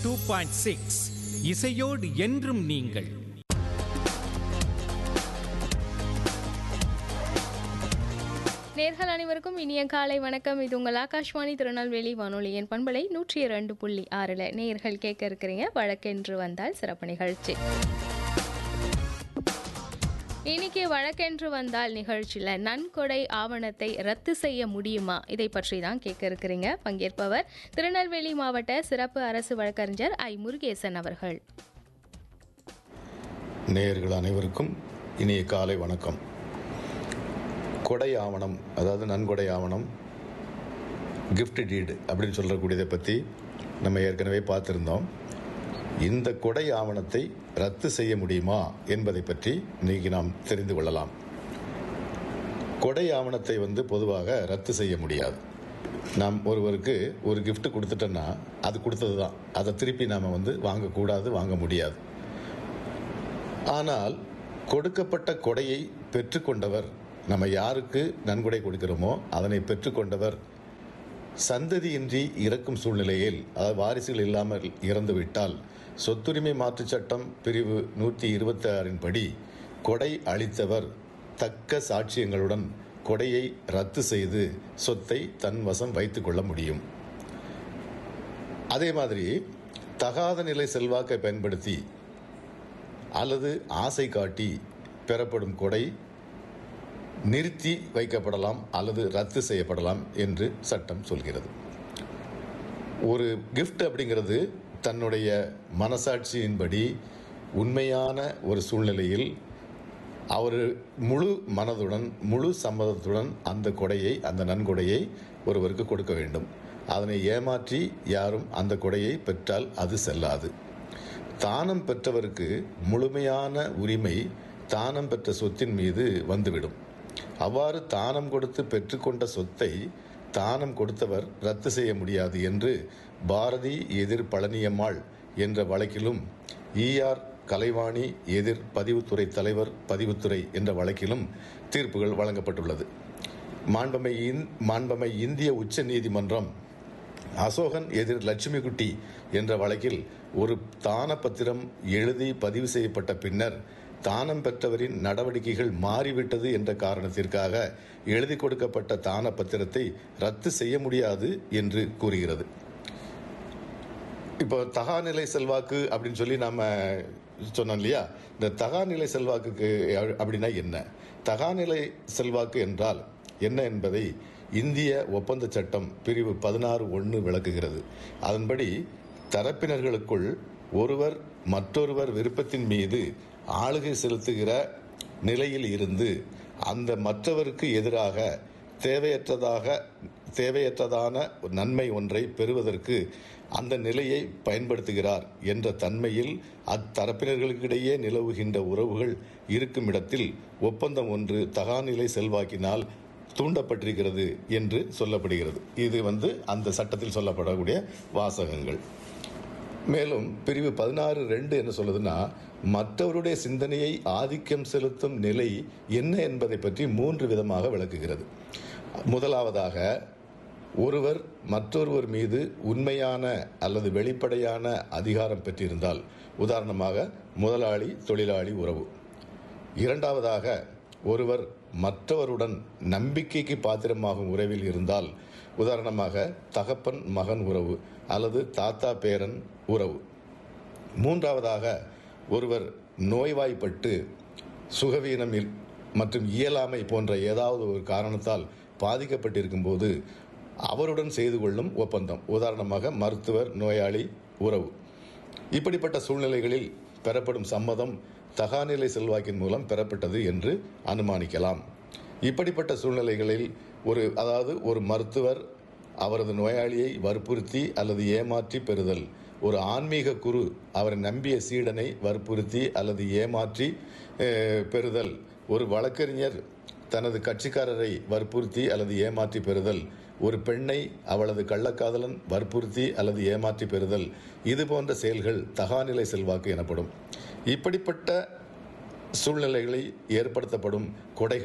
two point six இசையோடு என்றும் நீங்கள் நேர்கள் அனைவருக்கும் இனிய காலை வணக்கம் இது உங்கள் ஆகாஷ்வாணி திருநெல்வேலி வானொலியின் பண்பலை நூற்றி இரண்டு புள்ளி ஆறில் நேர்கள் கேட்க இருக்கிறீங்க வழக்கென்று வந்தால் சிறப்பு நிகழ்ச்சி இன்னைக்கு வழக்கென்று வந்தால் நிகழ்ச்சியில் நன்கொடை ஆவணத்தை ரத்து செய்ய முடியுமா இதை பற்றி தான் கேட்க இருக்கிறீங்க பங்கேற்பவர் திருநெல்வேலி மாவட்ட சிறப்பு அரசு வழக்கறிஞர் ஐ முருகேசன் அவர்கள் நேயர்கள் அனைவருக்கும் இனிய காலை வணக்கம் கொடை ஆவணம் அதாவது நன்கொடை ஆவணம் gift deed அப்படின்னு சொல்லக்கூடியதை பற்றி நம்ம ஏற்கனவே பார்த்துருந்தோம் இந்த கொடை ஆவணத்தை ரத்து செய்ய முடியுமா என்பதை பற்றி இன்னைக்கு நாம் தெரிந்து கொள்ளலாம் கொடை ஆவணத்தை வந்து பொதுவாக ரத்து செய்ய முடியாது நாம் ஒருவருக்கு ஒரு gift கொடுத்துட்டோன்னா அது கொடுத்தது தான் அதை திருப்பி நாம் வந்து வாங்கக்கூடாது வாங்க முடியாது ஆனால் கொடுக்கப்பட்ட கொடையை பெற்றுக்கொண்டவர் நம்ம யாருக்கு நன்கொடை கொடுக்கிறோமோ அதனை பெற்றுக்கொண்டவர் சந்ததியின்றி இறக்கும் சூழ்நிலையில் அதாவது வாரிசுகள் இல்லாமல் இறந்துவிட்டால் சொத்துரிமை மாற்றுச் சட்டம் பிரிவு நூற்றி இருபத்தி ஆறின் படி கொடை அளித்தவர் தக்க சாட்சியங்களுடன் கொடையை ரத்து செய்து சொத்தை தன் வசம் வைத்துக் கொள்ள முடியும் அதே மாதிரி தகாத நிலை செல்வாக்கை பயன்படுத்தி அல்லது ஆசை காட்டி பெறப்படும் கொடை நிறுத்தி வைக்கப்படலாம் அல்லது ரத்து செய்யப்படலாம் என்று சட்டம் சொல்கிறது ஒரு gift அப்படிங்கிறது தன்னுடைய மனசாட்சியின்படி உண்மையான ஒரு சூழ்நிலையில் அவர் முழு மனதுடன் முழு சம்மதத்துடன் அந்த கொடையை அந்த நன்கொடையை ஒருவருக்கு கொடுக்க வேண்டும் அதனை ஏமாற்றி யாரும் அந்த கொடையை பெற்றால் அது செல்லாது தானம் பெற்றவருக்கு முழுமையான உரிமை தானம் பெற்ற சொத்தின் மீது வந்துவிடும் அவ்வாறு தானம் கொடுத்து பெற்றுக்கொண்ட சொத்தை தானம் கொடுத்தவர் ரத்து செய்ய முடியாது என்று பாரதி எதிர் பழனியம்மாள் என்ற வழக்கிலும் ஈஆர் கலைவாணி எதிர் பதிவுத்துறை தலைவர் பதிவுத்துறை என்ற வழக்கிலும் தீர்ப்புகள் வழங்கப்பட்டுள்ளது மாண்பமை இந்- மாண்பமை இந்திய உச்ச நீதிமன்றம் அசோகன் எதிர் லட்சுமிகுட்டி என்ற வழக்கில் ஒரு தான பத்திரம் எழுதி பதிவு செய்யப்பட்ட பின்னர் தானம் பெற்றவரின் நடவடிக்கைகள் மாறிவிட்டது என்ற காரணத்திற்காக எழுதி கொடுக்கப்பட்ட தான பத்திரத்தை ரத்து செய்ய முடியாது என்று கூறுகிறது இப்போ தகாநிலை செல்வாக்கு அப்படின்னு சொல்லி நாம சொன்னோம் இல்லையா இந்த தகாநிலை செல்வாக்குக்கு அ- அப்படின்னா என்ன தகாநிலை செல்வாக்கு என்றால் என்ன என்பதை இந்திய ஒப்பந்த சட்டம் பிரிவு பதினாறு ஒன்று விளக்குகிறது அதன்படி தரப்பினர்களுக்குள் ஒருவர் மற்றொருவர் விருப்பத்தின் மீது ஆளுகை செலுத்துகிற நிலையில் இருந்து அந்த மற்றவருக்கு எதிராக தேவையற்றதாக தேவையற்றதான ஒரு நன்மை ஒன்றை பெறுவதற்கு அந்த நிலையை பயன்படுத்துகிறார் என்ற தன்மையில் அத்தரப்பினர்களுக்கிடையே நிலவுகின்ற உறவுகள் இருக்கும் இடத்தில் ஒப்பந்தம் ஒன்று தகாநிலை செல்வாக்கினால் தூண்டப்பட்டிருக்கிறது என்று சொல்லப்படுகிறது இது வந்து அந்த சட்டத்தில் சொல்லப்படக்கூடிய வாசகங்கள் மேலும் பிரிவு பதினாறு ரெண்டு என்ன சொல்லுதுன்னா மற்றவருடைய சிந்தனையை ஆதிக்கம் செலுத்தும் நிலை என்ன என்பதை பற்றி மூன்று விதமாக விளக்குகிறது முதலாவதாக ஒருவர் மற்றொருவர் மீது உண்மையான அல்லது வெளிப்படையான அதிகாரம் பெற்றிருந்தால் உதாரணமாக முதலாளி தொழிலாளி உறவு இரண்டாவதாக ஒருவர் மற்றவருடன் நம்பிக்கைக்கு பாத்திரமாகும் உறவில் இருந்தால் உதாரணமாக தகப்பன் மகன் உறவு அல்லது தாத்தா பேரன் உறவு மூன்றாவதாக ஒருவர் நோய்வாய்ப்பட்டு சுகவீனம் இல்- மற்றும் இயலாமை போன்ற ஏதாவது ஒரு காரணத்தால் பாதிக்கப்பட்டிருக்கும் போது அவருடன் செய்து கொள்ளும் ஒப்பந்தம் உதாரணமாக மருத்துவர் நோயாளி உறவு இப்படிப்பட்ட சூழ்நிலைகளில் பெறப்படும் சம்மதம் தகாநிலை செல்வாக்கின் மூலம் பெறப்பட்டது என்று அனுமானிக்கலாம் இப்படிப்பட்ட சூழ்நிலைகளில் ஒரு அதாவது ஒரு மருத்துவர் அவரது நோயாளியை வற்புறுத்தி அல்லது ஏமாற்றி பெறுதல் ஒரு ஆன்மீக குரு அவரை நம்பிய சீடனை வற்புறுத்தி அல்லது ஏமாற்றி அஹ், பெறுதல் ஒரு வழக்கறிஞர் தனது கட்சிக்காரரை வற்புறுத்தி அல்லது ஏமாற்றி பெறுதல் ஒரு பெண்ணை அவளது கள்ளக்காதலன் வற்புறுத்தி அல்லது ஏமாற்றி பெறுதல் இது போன்ற செயல்கள் தகாநிலை செல்வாக்கு எனப்படும் இப்படிப்பட்ட சூழ்நிலைகளில் ஏற்படுத்தப்படும் கொடைகள்